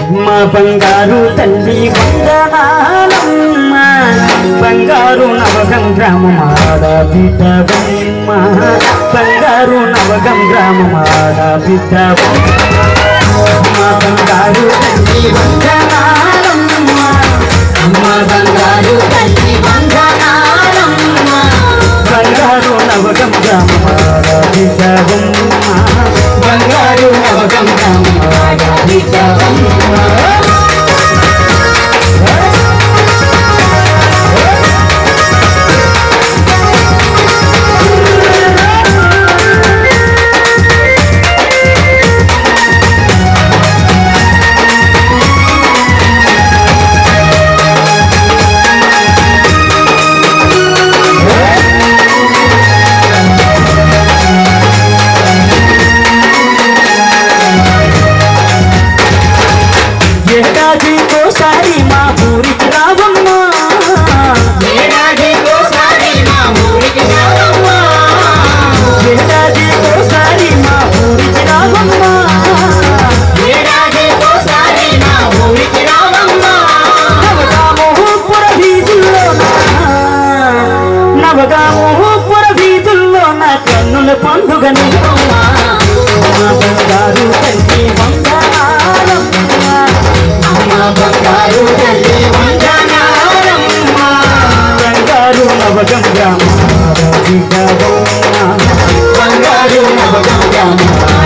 మా బంగారు తల్లి వందనాలమ్మ బంగారు నవగం గ్రామం ఆడ బిడ్డవమ్మ బంగారు నవగం గ్రామం ఆడ బిడ్డవమ్మ మా బంగారు తల్లి వందనాలమ్మ మా బంగారు తల్లి వందనాలమ్మ బంగారు నవగం గ్రామం ఆడ బిడ్డవమ్మ బంగారు నవగం గ్రామం ఆడ బిడ్డవమ్మ ఏడాదికోసారి మా ఊరికి రావమ్మా ఏడాదికోసారి మా ఊరికి రావమ్మా. ఏడాదికోసారి మా ఊరికి రావమ్మా ఏడాదికోసారి మా ఊరికి రావమ్మా. నవగామోహపుర వీధుల్లోన నవగామోహపుర వీధుల్లోన కన్నుల పండుగ నీవమ్మా మా బంగారు తల్లి వందనాలమ్మా అమ్మ బంగారు తల్లి వందనాలమ్మ. బంగారు నవగం గ్రామ బంగారు నవగంగమ్మ.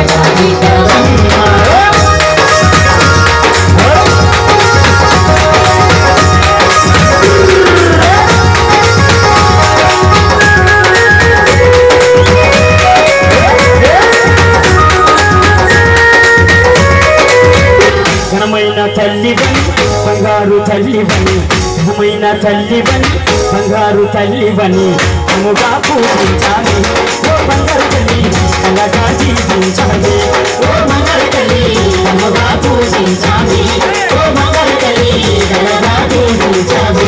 ఘనమైన తల్లివని బంగారు తల్లివని ఘనమైన తల్లివని బంగారు తల్లివని అముగా పూజించాలి ఓ బంగారు తల్లి అలాగా జీవించాలి ఓ బంగారు తల్లి అమ్మగా పూజించాలి. ఓ బంగారు తల్లి గలగా పూజించాలి.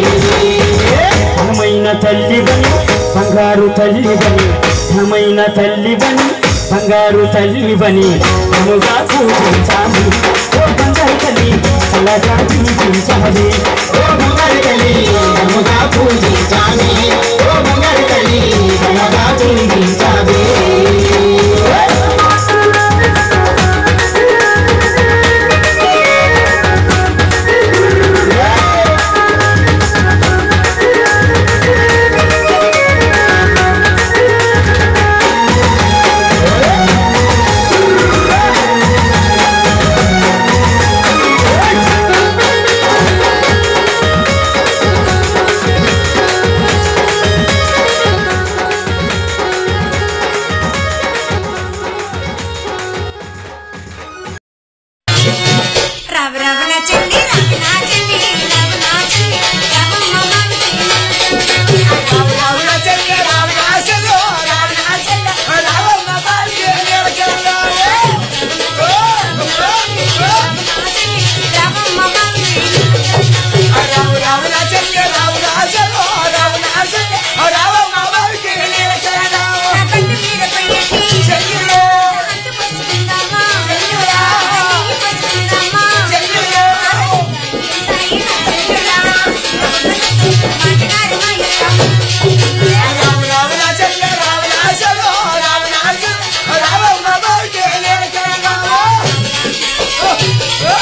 ఘనమైన తల్లివని బంగారు తల్లివని ఘనమైన తల్లివని బంగారు తల్లివని అముగా పూజించాలి ఓ బంగారు తల్లి అలాగా జీవించాలి ఓ బంగారు తల్లి అమ్మగా పూజించాలి. ఓ బంగారు తల్లి గలగా పూజించాలి. రవ రవణ చెల్లి రవణ చెల్లి రవణ చెల్లి రవమ్మ మంచి రావుల చెల్లె రావుల చెల్లె రావుల చెల్లె రావమ్మ బాల్య నిలకెళ్ళాలి. ఓ ఓ ఓ రవమ్మ మంచి రావు రావుల చెల్లె రావుల చెల్లె రావుల చెల్లె రావమ్మ బాల్య నిలకెళ్ళాలి. కంటి మీద పయ్యకి చెల్లెలు అంటు పట్టుకుందామా చెల్లెలా పట్టుకుందామా చెల్లెలు రావు రావుల చెల్లె రావుల చెల్లె రావుల చెల్లె రావమ్మ బాల్య నిలకెళ్ళాలి. ఓ ఓ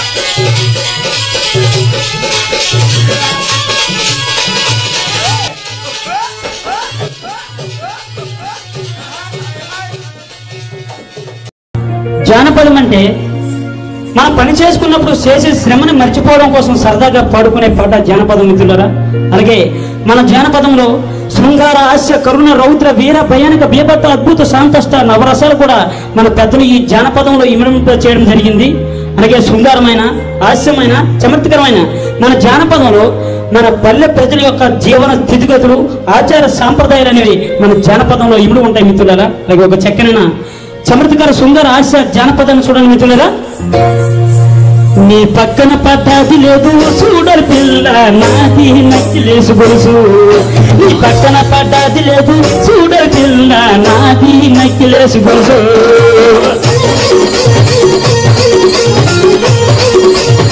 జానపదం అంటే మనం పని చేసుకున్నప్పుడు చేసే శ్రమని మర్చిపోవడం కోసం సరదాగా పాడుకునే పాట జానపదం మిత్రులరా అలాగే మన జానపదంలో శృంగార హాస్య కరుణ రౌద్ర వీర భయానక బీభత్త అద్భుత శాంతష్ట నవరసాలు కూడా మన పెద్దలు ఈ జానపదంలో ఇమిడింప చేయడం జరిగింది అలాగే శృంగారమైన హాస్యమైన చమత్కరమైన మన జానపదంలో మన పల్లె ప్రజల యొక్క జీవన స్థితిగతులు ఆచార సాంప్రదాయాలు అనేవి మన జానపదంలో ఇమిడి ఉంటాయి మిత్రులారా అలాగే ఒక చక్కనైన చమత్కార సుందర ఆశ జానపదాన్ని చూడండి మిత్రులారా నీ పక్కన పట్టాది లేదు చూడరు పిల్ల నాది నచ్చిలేసు గొలుసు నీ పక్కన పట్టాది లేదు చూడరు పిల్ల నాది నచ్చిలేసు గొలుసు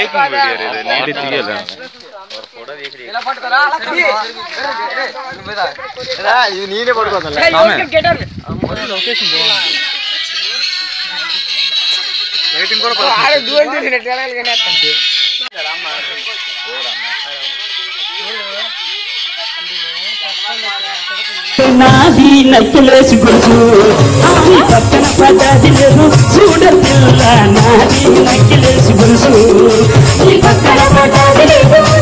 మేకింగ్ వీడియో ఇది నీటి తీయాలి ఇది నేనే పడుకోదా లైటింగ్ కూడా నాది నక్కిలేసి గుర్తు ఆమె పక్కన పడ్డది లేదు చూడ పిల్ల నాది నక్కిలేసి గురుసు ఈ పక్కన పడ్డది లేదు